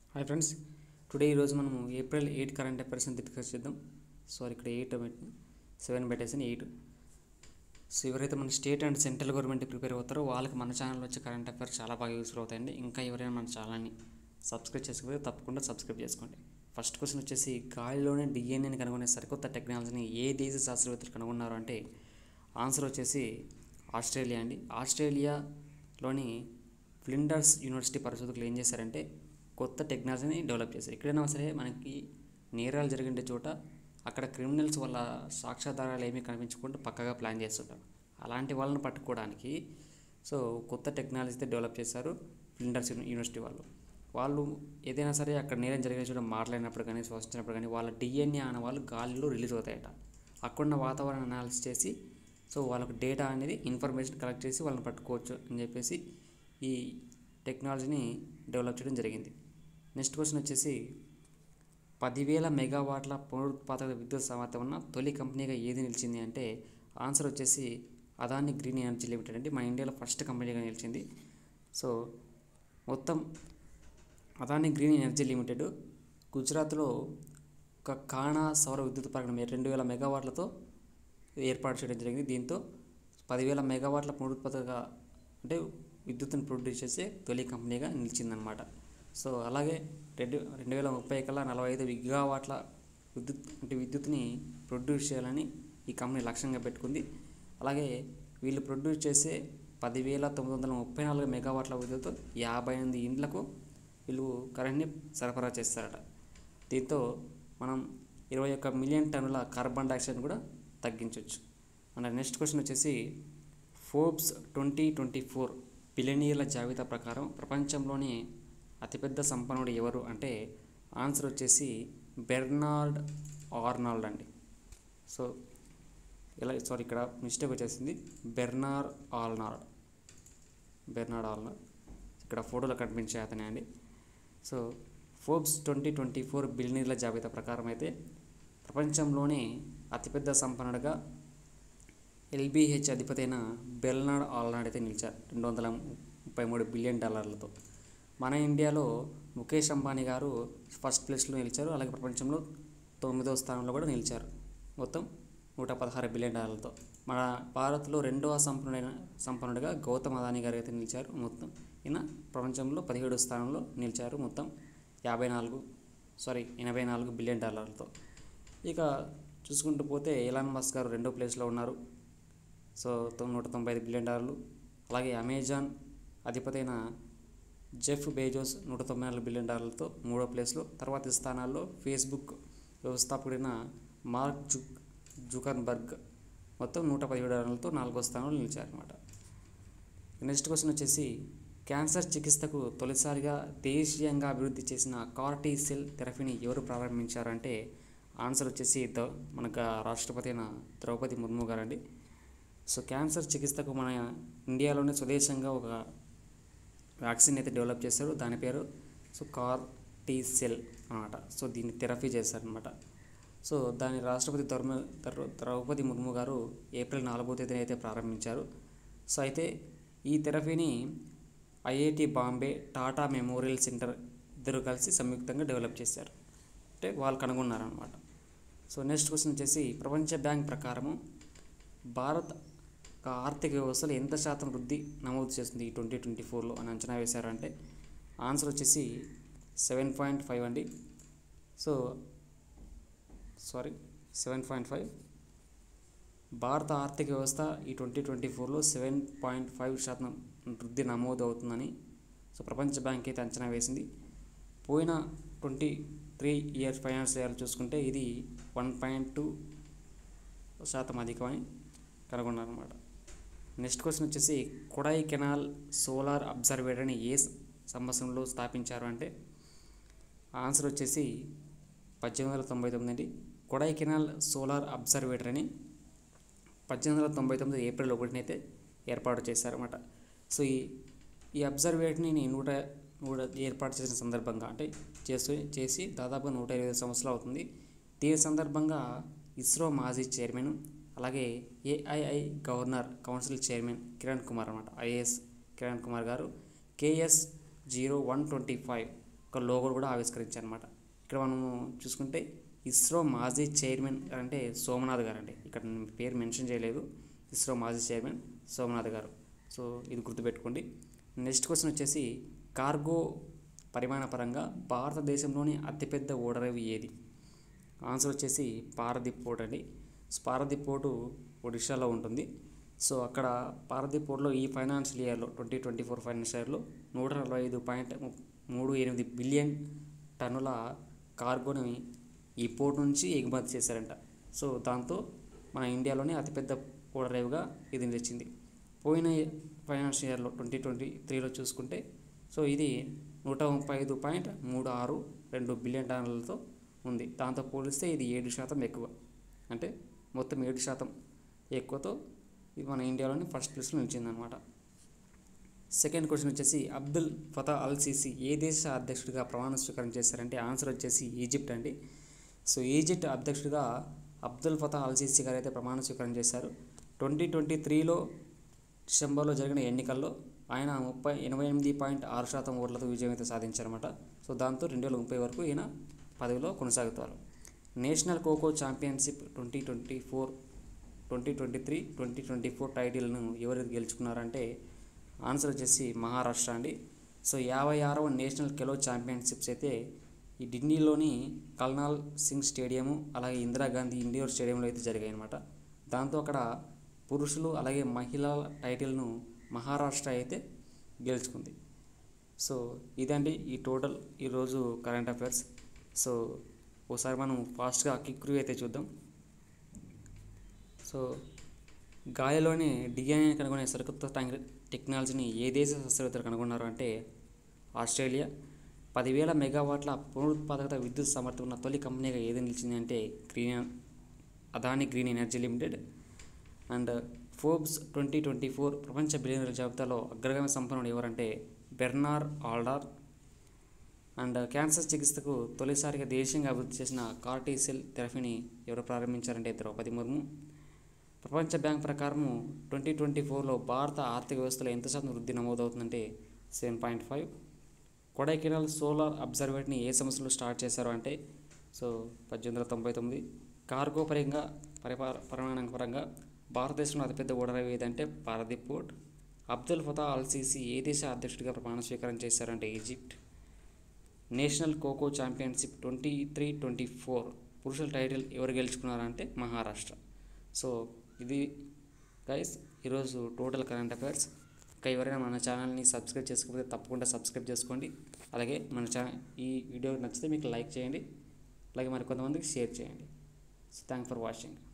hi friends today ఈరోజు మనము April eight current affairs అని డిస్కస్ చేద్దాం సారీ ఇక్కడ ఎయిట్ సెవెన్ పెట్టేసి ఎయిట్ సో ఎవరైతే మన state and central government prepare అవుతారో వాళ్ళకి మన ఛానల్ వచ్చే కరెంట్ అఫైర్స్ చాలా బాగా యూస్ఫుల్ అవుతాయండి ఇంకా ఎవరైనా మన ఛానల్ని సబ్స్క్రైబ్ చేసుకోకపోతే తప్పకుండా సబ్స్క్రైబ్ చేసుకోండి ఫస్ట్ క్వశ్చన్ వచ్చేసి గాలిలోనే డిఎన్ఏని కనుగొనే సరికొత్త టెక్నాలజీని ఏ దేశ శాస్త్రవేత్తలు కనుగొన్నారు అంటే ఆన్సర్ వచ్చేసి ఆస్ట్రేలియా అండి ఆస్ట్రేలియాలోని ఫ్లిండర్స్ యూనివర్సిటీ పరిశోధకులు ఏం చేశారంటే కొత్త టెక్నాలజీని డెవలప్ చేశారు ఎక్కడైనా సరే మనకి నేరాలు జరిగే చోట అక్కడ క్రిమినల్స్ వల్ల సాక్ష్యాధారాలు ఏమీ కనిపించకుండా పక్కగా ప్లాన్ చేస్తుంటారు అలాంటి వాళ్ళని పట్టుకోవడానికి సో కొత్త టెక్నాలజీతో డెవలప్ చేశారు ఫ్లిండర్స్ యూని- యూనివర్సిటీ వాళ్ళు వాళ్ళు ఏదైనా సరే అక్కడ నేరం జరిగే చోట మాట్లాడినప్పుడు కానీ శ్వసించినప్పుడు కానీ వాళ్ళ డిఎన్ఏ అనే వాళ్ళు గాలిలో రిలీజ్ అవుతాయట అక్కడున్న వాతావరణ అనాలిసిస్ చేసి సో వాళ్ళకు డేటా అనేది ఇన్ఫర్మేషన్ కలెక్ట్ చేసి వాళ్ళని పట్టుకోవచ్చు అని చెప్పేసి ఈ టెక్నాలజీని డెవలప్ చేయడం జరిగింది నెక్స్ట్ క్వశ్చన్ వచ్చేసి పదివేల మెగావాట్ల పునరుత్పాదక విద్యుత్ సామర్థ్యం ఉన్న తొలి కంపెనీగా ఏది నిలిచింది అంటే ఆన్సర్ వచ్చేసి అదాని గ్రీన్ ఎనర్జీ లిమిటెడ్ అంటే మన ఇండియాలో ఫస్ట్ కంపెనీగా నిలిచింది సో మొత్తం అదాని గ్రీన్ ఎనర్జీ లిమిటెడ్ గుజరాత్లో ఒక కాణా సౌర విద్యుత్ పార్క్ రెండు వేల మెగావాట్లతో ఏర్పాటు చేయడం జరిగింది దీంతో పదివేల మెగావాట్ల పునరుత్పాదక అంటే విద్యుత్తును ప్రొడ్యూస్ చేసే తొలి కంపెనీగా నిలిచిందనమాట సో అలాగే రెండు రెండు వేల ముప్పై కల్లా నలభై ఐదు గిగావాట్ల విద్యుత్ అంటే విద్యుత్ని ప్రొడ్యూస్ చేయాలని ఈ కంపెనీ లక్ష్యంగా పెట్టుకుంది అలాగే వీళ్ళు ప్రొడ్యూస్ చేసే పదివేల తొమ్మిది వందల ముప్పై నాలుగు మెగావాట్ల విద్యుత్ యాభై ఎనిమిది ఇండ్లకు వీళ్ళు కరెంట్ని సరఫరా చేస్తారట దీంతో మనం ఇరవై ఒక్క మిలియన్ టన్నుల కార్బన్ డైఆక్సైడ్ కూడా తగ్గించవచ్చు అండ్ నెక్స్ట్ క్వశ్చన్ వచ్చేసి ఫోర్బ్స్ ట్వంటీ ట్వంటీ ఫోర్ బిలియనీర్ల జాబితా ప్రకారం ప్రపంచంలోనే అతిపెద్ద సంపన్నుడు ఎవరు అంటే ఆన్సర్ వచ్చేసి బెర్నార్డ్ ఆర్నాల్డ్ అండి సో ఇలా సారీ ఇక్కడ మిస్టేక్ వచ్చేసింది బెర్నార్ ఆల్నార్డ్ బెర్నార్డ్ ఆల్నార్డ్ ఇక్కడ ఫోటోలో కనిపించే అతనే అండి so Forbes twenty twenty four బిలియనీర్ల జాబితా ప్రకారం అయితే ప్రపంచంలోనే అతిపెద్ద సంపన్నుడుగా ఎల్బీహెచ్ అధిపతి అయిన బెల్నాడ్ ఆల్నాడ్ అయితే నిలిచారు రెండు వందల ముప్పై మూడు బిలియన్ డాలర్లతో మన ఇండియాలో ముఖేష్ అంబానీ గారు ఫస్ట్ ప్లేస్లో నిలిచారు అలాగే ప్రపంచంలో తొమ్మిదవ స్థానంలో కూడా నిలిచారు మొత్తం నూట పదహారు బిలియన్ డాలర్లతో మన భారత్లో రెండవ సంపన్నుడైన సంపన్నుడిగా గౌతమ్ అదానీ గారు అయితే నిలిచారు మొత్తం ఈయన ప్రపంచంలో పదిహేడు స్థానంలో నిలిచారు మొత్తం యాభై నాలుగు సారీ ఎనభై నాలుగు బిలియన్ డాలర్లతో ఇక చూసుకుంటూ పోతే ఎలాన్ మస్క్ గారు రెండో ప్లేస్లో ఉన్నారు సో తొ- నూట తొంభై ఐదు బిలియన్ డాలర్లు అలాగే అమెజాన్ అధిపతి అయిన జెఫ్ బేజోస్ నూట తొంభై నాలుగు బిలియన్ డాలర్లతో మూడో ప్లేస్లో తర్వాతి స్థానాల్లో ఫేస్బుక్ వ్యవస్థాపకుడైన మార్క్ జు జుకర్బర్గ్ మొత్తం నూట పదిహేడు డాలర్లతో నాలుగో స్థానంలో నిలిచారన్నమాట నెక్స్ట్ క్వశ్చన్ వచ్చేసి క్యాన్సర్ చికిత్సకు తొలిసారిగా దేశీయంగా అభివృద్ధి చేసిన కార్టీ సెల్ థెరపీని ఎవరు ప్రారంభించారంటే ఆన్సర్ వచ్చేసి ద మనకు రాష్ట్రపతి అయిన ద్రౌపది ముర్ము గారండి సో క్యాన్సర్ చికిత్సకు మన ఇండియాలోనే స్వదేశంగా ఒక వ్యాక్సిన్ అయితే డెవలప్ చేశారు దాని పేరు సో కార్ టీ సెల్ అనమాట సో దీన్ని థెరపీ చేశారనమాట సో దాని రాష్ట్రపతి ధర్మ ద్రౌ- ద్రౌపది ముర్ము గారు ఏప్రిల్ నాలుగో తేదీన అయితే ప్రారంభించారు సో అయితే ఈ థెరపీని IIT Bombay Tata memorial centre ఇద్దరు కలిసి సంయుక్తంగా డెవలప్ చేశారు అంటే వాళ్ళు కనుగొన్నారనమాట సో నెక్స్ట్ క్వశ్చన్ వచ్చేసి ప్రపంచ బ్యాంక్ ప్రకారము భారత్ యొక్క ఆర్థిక వ్యవస్థలో ఎంత శాతం వృద్ధి నమోదు చేస్తుంది ఈ ట్వంటీ ట్వంటీ ఫోర్లో అని అంచనా వేశారంటే ఆన్సర్ వచ్చేసి సెవెన్ పాయింట్ ఫైవ్ అండి so sorry seven point five భారత ఆర్థిక వ్యవస్థ ఈ ట్వంటీ ట్వంటీ ఫోర్లో సెవెన్ పాయింట్ ఫైవ్ శాతం వృద్ధి నమోదు అవుతుందని సో ప్రపంచ బ్యాంక్ అయితే అంచనా వేసింది పోయిన twenty three years finance year చూసుకుంటే ఇది వన్ పాయింట్ టూ శాతం అధికమని కనుగొన్నారన్నమాట నెక్స్ట్ క్వశ్చన్ వచ్చేసి కొడై కెనాల్ సోలార్ అబ్జర్వేటర్ని ఏ సంవత్సరంలో స్థాపించారు అంటే ఆన్సర్ వచ్చేసి పద్దెనిమిది వందల తొంభై తొమ్మిది అండి కొడై కెనాల్ సోలార్ అబ్జర్వేటర్ అని పద్దెనిమిది వందల తొంభై తొమ్మిది ఏప్రిల్ ఒకటినైతే ఏర్పాటు చేశారన్నమాట సో ఈ ఈ అబ్జర్వేటరీని నూట నూట ఏర్పాటు చేసిన సందర్భంగా అంటే చేసి చేసి దాదాపు నూట ఇరవై సంవత్సరాలు అవుతుంది దీని సందర్భంగా ఇస్రో మాజీ చైర్మన్ అలాగే AII governor council chairman Kiran Kumar అనమాట ఐఏఎస్ కిరణ్ కుమార్ గారు KS zero one twenty five ఒక లోగో కూడా ఆవిష్కరించారు అనమాట ఇక్కడ మనము చూసుకుంటే ఇస్రో మాజీ చైర్మన్ అంటే సోమనాథ్ గారు అండి ఇక్కడ నేను పేరు మెన్షన్ చేయలేదు ఇస్రో మాజీ చైర్మన్ సోమనాథ్ గారు సో ఇది గుర్తుపెట్టుకోండి నెక్స్ట్ క్వశ్చన్ వచ్చేసి కార్గో పరిమాణ పరంగా భారతదేశంలోని అతిపెద్ద ఓడరేవు ఏది ఆన్సర్ వచ్చేసి పారదీప్ పోర్ట్ అండి సో పారదీప్ పోర్టు ఒడిశాలో ఉంటుంది సో అక్కడ పారదీప్ పోర్ట్లో ఈ ఫైనాన్షియల్ ఇయర్లో ట్వంటీ ట్వంటీ ఫోర్ ఫైనాన్షియల్ ఇయర్లో నూట నలభై ఐదు పాయింట్ మూడు ఎనిమిది బిలియన్ టన్నుల కార్గోని ఈ పోర్ట్ నుంచి ఎగుమతి చేశారంట సో దాంతో మన ఇండియాలోనే అతిపెద్ద ఓడరేవుగా ఇది నిలిచింది పోయిన ఫైనాన్షియల్ ఇయర్లో ట్వంటీ ట్వంటీ త్రీలో చూసుకుంటే సో ఇది నూట ముప్పై ఐదు పాయింట్ మూడు ఆరు రెండు బిలియన్ టన్నులతో ఉంది దాంతో పోలిస్తే ఇది ఏడు శాతం ఎక్కువ అంటే మొత్తం ఏడు శాతం ఎక్కువతో ఇది మన ఇండియాలోని ఫస్ట్ ప్లేస్లో నిలిచిందనమాట సెకండ్ క్వశ్చన్ వచ్చేసి అబ్దుల్ ఫతా అల్ సీసీ ఏ దేశ అధ్యక్షుడిగా ప్రమాణ స్వీకారం చేశారంటే ఆన్సర్ వచ్చేసి ఈజిప్ట్ అండి సో ఈజిప్ట్ అధ్యక్షుడిగా అబ్దుల్ ఫతా అల్ సీసీ గారు అయితే ప్రమాణ స్వీకారం చేశారు ట్వంటీ ట్వంటీ త్రీలో డిసెంబర్లో జరిగిన ఎన్నికల్లో ఆయన ముప్పై ఎనభై ఎనిమిది పాయింట్ ఆరు శాతం ఓట్లతో విజయం అయితే సాధించారన్నమాట సో దాంతో రెండు వేల ముప్పై వరకు ఈయన పదవిలో కొనసాగుతారు national kho kho championship twenty twenty four twenty twenty three twenty twenty four టైటిల్ను ఎవరు గెలుచుకున్నారంటే ఆన్సర్ వచ్చేసి మహారాష్ట్ర అండి సో యాభై ఆరవ నేషనల్ కెలో ఛాంపియన్షిప్స్ అయితే ఈ ఢిల్లీలోని కల్నాల్ సింగ్ స్టేడియము అలాగే ఇందిరాగాంధీ ఇండోర్ స్టేడియంలో అయితే జరిగాయి అనమాట దాంతో అక్కడ పురుషులు అలాగే మహిళల టైటిల్ను మహారాష్ట్ర అయితే గెలుచుకుంది సో ఇదండి ఈ టోటల్ ఈరోజు కరెంట్ అఫైర్స్ సో ఒకసారి మనం ఫాస్ట్గా క్విక్ రివ్యూ అయితే చూద్దాం సో గాలిలోని డిఎన్ఏ కనుగొనే సరికొత్త టెక్- టెక్నాలజీని ఏ దేశ శాస్త్రవేత్తలు కనుగొన్నారు అంటే ఆస్ట్రేలియా పదివేల మెగావాట్ల పునరుత్పాదకత విద్యుత్ సామర్థ్యం ఉన్న తొలి కంపెనీగా ఏది నిలిచింది అంటే green Adani green energy limited and Forbes twenty twenty four ప్రపంచ బిలియనర్ జాబితాలో అగ్రగామి సంపన్నుడు ఎవరంటే బెర్నార్ ఆల్డార్ అండ్ క్యాన్సర్ చికిత్సకు తొలిసారిగా దేశీయంగా అభివృద్ధి చేసిన కార్టీ సెల్ థెరపీని ఎవరు ప్రారంభించారంటే ద్రౌపది ముర్ము ప్రపంచ బ్యాంక్ ప్రకారము ట్వంటీ ట్వంటీ ఫోర్లో భారత ఆర్థిక వ్యవస్థలో ఎంత శాతం వృద్ధి నమోదవుతుందంటే seven point five Kodaikanal solar అబ్జర్వేటరీని ఏ సంవత్సరంలో స్టార్ట్ చేశారు అంటే సో పద్దెనిమిది వందల తొంభై తొమ్మిది కార్గో పరంగా పరిపాల పరిమాణం పరంగా భారతదేశంలో అతిపెద్ద ఓడరేవు ఏదంటే Paradip port Abdul Fattah al Sisi ఏ దేశ అధ్యక్షుడిగా ప్రమాణ స్వీకారం చేశారంటే Egypt national kho kho championship twenty three twenty four పురుషుల టైటిల్ ఎవరు గెలుచుకున్నారంటే మహారాష్ట్ర సో ఇది గైస్ ఈరోజు టోటల్ కరెంట్ అఫైర్స్ ఇంకా ఎవరైనా మన ఛానల్ని సబ్స్క్రైబ్ చేసుకోకపోతే తప్పకుండా సబ్స్క్రైబ్ చేసుకోండి అలాగే మన ఛానల్ ఈ వీడియో నచ్చితే మీకు లైక్ చేయండి అలాగే మరి కొంతమందికి షేర్ చేయండి సో థ్యాంక్ ఫర్ వాచింగ్